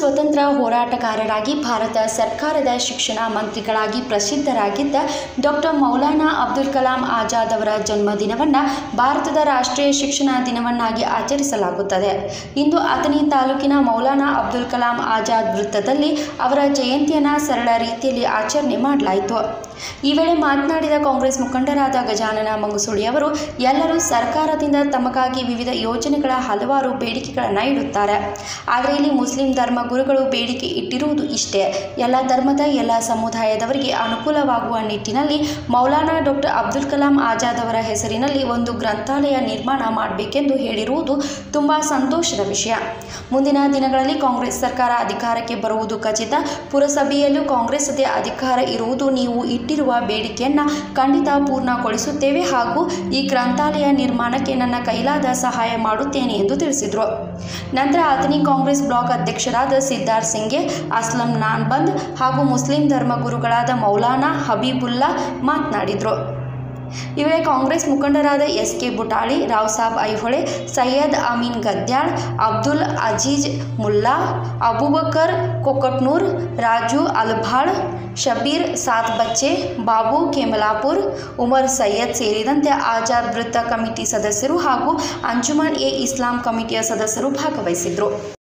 ಸ್ವತಂತ್ರ ಹೋರಾಟಗಾರರಾಗಿ ಭಾರತ ಸರ್ಕಾರದ ಶಿಕ್ಷಣ ಮಂತ್ರಿಗಳಾಗಿ ಪ್ರಸಿದ್ಧರಾಗಿದ್ದ ಡಾಕ್ಟರ್ ಮೌಲಾನಾ ಅಬ್ದುಲ್ ಕಲಾಂ ಆಜಾದ್ ಅವರ ಜನ್ಮದಿನವನ್ನು ಭಾರತದ ರಾಷ್ಟ್ರೀಯ ಶಿಕ್ಷಣ ದಿನವನ್ನಾಗಿ ಆಚರಿಸಲಾಗುತ್ತದೆ ಇಂದು ಅಥಣಿ ತಾಲೂಕಿನ ಮೌಲಾನಾ ಅಬ್ದುಲ್ ಕಲಾಂ ಆಜಾದ್ ವೃತ್ತದಲ್ಲಿ ಅವರ ಜಯಂತಿಯನ್ನು ಸರಳ ರೀತಿಯಲ್ಲಿ ಆಚರಣೆ ಮಾಡಲಾಯಿತು ಈ ವೇಳೆ ಮಾತನಾಡಿದ ಕಾಂಗ್ರೆಸ್ ಮುಖಂಡರಾದ ಗಜಾನನ ಮಂಗುಸುಳಿ ಅವರು ಎಲ್ಲರೂ ಸರ್ಕಾರದಿಂದ ತಮಗಾಗಿ ವಿವಿಧ ಯೋಜನೆಗಳ ಹಲವಾರು ಬೇಡಿಕೆಗಳನ್ನು ಇಡುತ್ತಾರೆ ಆದರೆ ಇಲ್ಲಿ ಮುಸ್ಲಿಂ ಧರ್ಮ ಗುರುಗಳು ಬೇಡಿಕೆ ಇಟ್ಟಿರುವುದು ಇಷ್ಟೇ ಎಲ್ಲ ಧರ್ಮದ ಎಲ್ಲ ಸಮುದಾಯದವರಿಗೆ ಅನುಕೂಲವಾಗುವ ನಿಟ್ಟಿನಲ್ಲಿ ಮೌಲಾನಾ ಡಾಕ್ಟರ್ ಅಬ್ದುಲ್ ಕಲಾಂ ಆಜಾದ್ ಅವರ ಹೆಸರಿನಲ್ಲಿ ಒಂದು ಗ್ರಂಥಾಲಯ ನಿರ್ಮಾಣ ಮಾಡಬೇಕೆಂದು ಹೇಳಿರುವುದು ತುಂಬ ಸಂತೋಷದ ವಿಷಯ ಮುಂದಿನ ದಿನಗಳಲ್ಲಿ ಕಾಂಗ್ರೆಸ್ ಸರ್ಕಾರ ಅಧಿಕಾರಕ್ಕೆ ಬರುವುದು ಖಚಿತ ಪುರಸಭೆಯಲ್ಲೂ ಕಾಂಗ್ರೆಸ್ದೇ ಅಧಿಕಾರ ಇರುವುದು ನೀವು ಇಟ್ಟಿರುವ ಬೇಡಿಕೆಯನ್ನು ಖಂಡಿತ ಪೂರ್ಣಗೊಳಿಸುತ್ತೇವೆ ಹಾಗೂ ಈ ಗ್ರಂಥಾಲಯ ನಿರ್ಮಾಣಕ್ಕೆ ನನ್ನ ಕೈಲಾದ ಸಹಾಯ ಮಾಡುತ್ತೇನೆ ಎಂದು ತಿಳಿಸಿದರು ನಂತರ ಅಥಣಿ ಕಾಂಗ್ರೆಸ್ ಬ್ಲಾಕ್ ಅಧ್ಯಕ್ಷರಾದ ಸಿದ್ಧಾರ್ಥ್ ಸಿಂಗೆ ಅಸ್ಲಂ ನಾನ್ಬಂದ್ ಹಾಗೂ ಮುಸ್ಲಿಂ ಧರ್ಮ ಗುರುಗಳಾದ ಮೌಲಾನಾ ಹಬೀಬುಲ್ಲಾ ಮಾತನಾಡಿದರು ಈ ವೇಳೆ ಕಾಂಗ್ರೆಸ್ ಮುಖಂಡರಾದ ಎಸ್ ಕೆ ಬುಟಾಳಿ ರಾವ್ ಸಾಬ್ ಐಹೊಳೆ ಸೈಯದ್ ಅಮೀನ್ ಗದ್ಯಾಳ್ ಅಬ್ದುಲ್ ಅಜೀಜ್ ಮುಲ್ಲಾ ಅಬೂಬಕರ್ ಕೊಕಟ್ನೂರ್ ರಾಜು ಅಲ್ಭಾಳ್ ಶಬೀರ್ ಸಾತ್ ಬಚ್ಚೆ ಬಾಬು ಕೇಮಲಾಪುರ್ ಉಮರ್ ಸೈಯದ್ ಸೇರಿದಂತೆ ಆಜಾದ್ ವೃತ್ತ ಕಮಿಟಿ ಸದಸ್ಯರು ಹಾಗೂ ಅಂಜುಮನ್ ಎ ಇಸ್ಲಾಂ ಕಮಿಟಿಯ ಸದಸ್ಯರು ಭಾಗವಹಿಸಿದ್ರು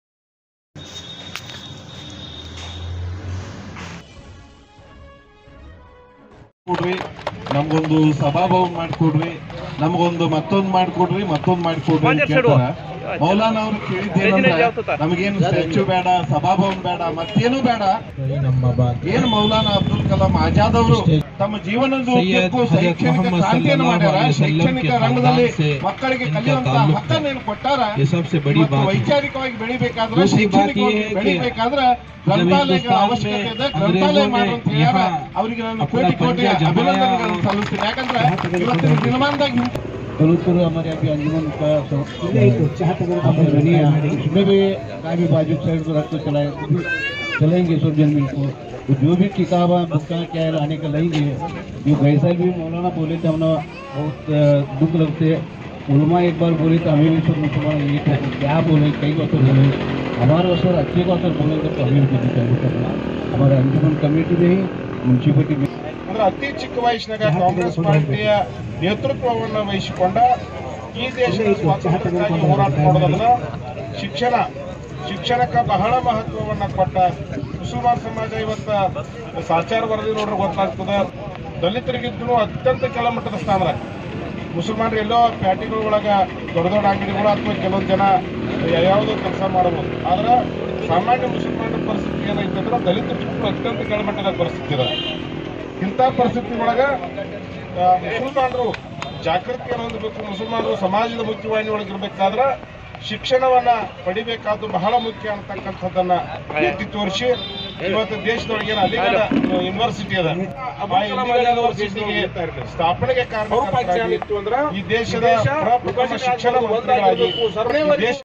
ಕೊಡ್ರಿ ನಮ್ಗೊಂದು ಸಭಾಭವನ ಮಾಡ್ಕೊಡ್ರಿ ನಮಗೊಂದು ಮತ್ತೊಂದು ಮಾಡ್ಕೊಡ್ರಿ ಮತ್ತೊಂದು ಮಾಡ್ಕೊಡ್ರಿ ಅಂತ ಕೇಳ್ತಾರ ಮೌಲಾನ ಅವ್ರು ಕೇಳಿದ್ದೇನಂದ್ರೆ ನಮಗೇನು ಸ್ಟ್ಯಾಚ್ಯೂ ಬೇಡ ಸಭಾಭವನ ಬೇಡ ಮತ್ತೇನು ಬೇಡ ಏನು ಮೌಲಾನಾ ಅಬ್ದುಲ್ ಕಲಾಂ ಆಜಾದ್ ಅವರು ತಮ್ಮ ಜೀವನದ ಉದ್ದಕ್ಕೂ ಶೈಕ್ಷಣಿಕ ಕ್ರಾಂತಿಯನ್ನು ಮಾಡ್ಯಾರ ಶೈಕ್ಷಣಿಕ ರಂಗದಲ್ಲಿ ಮಕ್ಕಳಿಗೆ ಕಲಿಯುವಂತ ಹಕ್ಕನ್ನು ಏನು ಕೊಟ್ಟಾರ ये सबसे बड़ी ಇವತ್ತು बात है ವೈಚಾರಿಕವಾಗಿ ಬೆಳಿಬೇಕಾದ್ರೆ दूसरी बात ये ಶೈಕ್ಷಣಿಕವಾಗಿ है कि ಬೆಳಿಬೇಕಾದ್ರೆ जब ಗ್ರಂಥಾಲಯಗಳ हिंदुस्तान ಅವಶ್ಯಕತೆ में ಇದೆ ಗ್ರಂಥಾಲಯ अंग्रेजों ಮಾಡು ने ಅಂತ ಹೇಳ್ಯಾರ यहाँ ಅವರಿಗೆ ನಾನು अपना ಕೋಟಿ ಕೋಟಿ पंजा जमाया ಅಭಿನಂದನೆಗಳನ್ನು ಸಲ್ಲಿಸ್ತೀನಿ ಯಾಕಂದ್ರೆ ಇವತ್ತಿನ ದಿನಮಾನದಾಗ ಹಿಂದೆ दौलतपुर हमारे यहाँ पे अंजुमन का हम बनी है उसमें भी काफी बाजू साइड को रख चलाए चलेंगे सब जन मिलको तो जो भी किताबा बुक्का क्या है लाने का लेंगे जो गए साल भी मौलाना बोले थे हमने बहुत अ, दुख लगते उलमा एक बार बोले तो हमें भी सब मुसलमान ये था कि क्या बोले कई अवसर बोले हमारे अवसर अच्छे को अवसर बोलेंगे तो हमें भी चाहिए करना हमारे अंजुमन कमेटी में ही म्यूनसिपलिटी में ಅಂದ್ರೆ ಅತಿ ಚಿಕ್ಕ ವಯಸ್ಸಿನಾಗ ಕಾಂಗ್ರೆಸ್ ಪಾರ್ಟಿಯ ನೇತೃತ್ವವನ್ನು ವಹಿಸಿಕೊಂಡ ಈ ದೇಶದ ಸ್ವಾತಂತ್ರ್ಯಕ್ಕಾಗಿ ಹೋರಾಟ ಮಾಡೋದನ್ನ ಶಿಕ್ಷಣ ಶಿಕ್ಷಣಕ್ಕೆ ಬಹಳ ಮಹತ್ವವನ್ನ ಕೊಟ್ಟ ಮುಸಲ್ಮಾನ್ ಸಮಾಜ ಇವತ್ತ ಸಾಚಾರ ವರದಿ ನೋಡ್ರೆ ಗೊತ್ತಾಗ್ತದೆ ದಲಿತರಿಗಿದ್ದು ಅತ್ಯಂತ ಕೆಳಮಟ್ಟದ ಸ್ಥಾನದಾಗ ಮುಸಲ್ಮಾನರು ಎಲ್ಲೋ ಪ್ಯಾಟಿಗಳ ಒಳಗೆ ದೊಡ್ಡ ದೊಡ್ಡ ಅಂಗಡಿಗಳು ಅಥವಾ ಕೆಲವೊಂದು ಜನ ಯಾವುದೋ ಕೆಲಸ ಮಾಡಬಹುದು ಆದ್ರೆ ಸಾಮಾನ್ಯ ಮುಸಲ್ಮಾನರ ಪರಿಸ್ಥಿತಿ ಏನೈತೆ ಅಂದ್ರೆ ದಲಿತರಿಗಿಂತ ಅತ್ಯಂತ ಕೆಳಮಟ್ಟದ ಪರಿಸ್ಥಿತಿ ಇದೆ ಇಂಥ ಪರಿಸ್ಥಿತಿ ಒಳಗೆ ಆ, ಮುಸಲ್ಮಾನರು ಜಾಗೃತಿಯನ್ನು ಹೊಂದಬೇಕು ಮುಸಲ್ಮಾನರು ಸಮಾಜದ ಮುಖ್ಯವಾಹಿನಿ ಇರಬೇಕಾದ್ರೆ ಶಿಕ್ಷಣವನ್ನ ಪಡಿಬೇಕಾದ್ದು ಬಹಳ ಮುಖ್ಯ ಅಂತಕ್ಕಂಥದ್ದನ್ನ ಎತ್ತಿ ತೋರಿಸಿ ಇವತ್ತು ದೇಶದೊಳಗೆ ಏನು ಅಲಿಗಢ ಯೂನಿವರ್ಸಿಟಿ ಅದ ಆ ಅಲಿಗಢ ಯೂನಿವರ್ಸಿಟಿಗೆ ಸ್ಥಾಪನೆಗೆ ಕಾರಣ ಈ ದೇಶದ ಪ್ರಪ್ರಥಮ ಶಿಕ್ಷಣ ಮಂತ್ರಿಗಳಾಗಿ ಈ ದೇಶ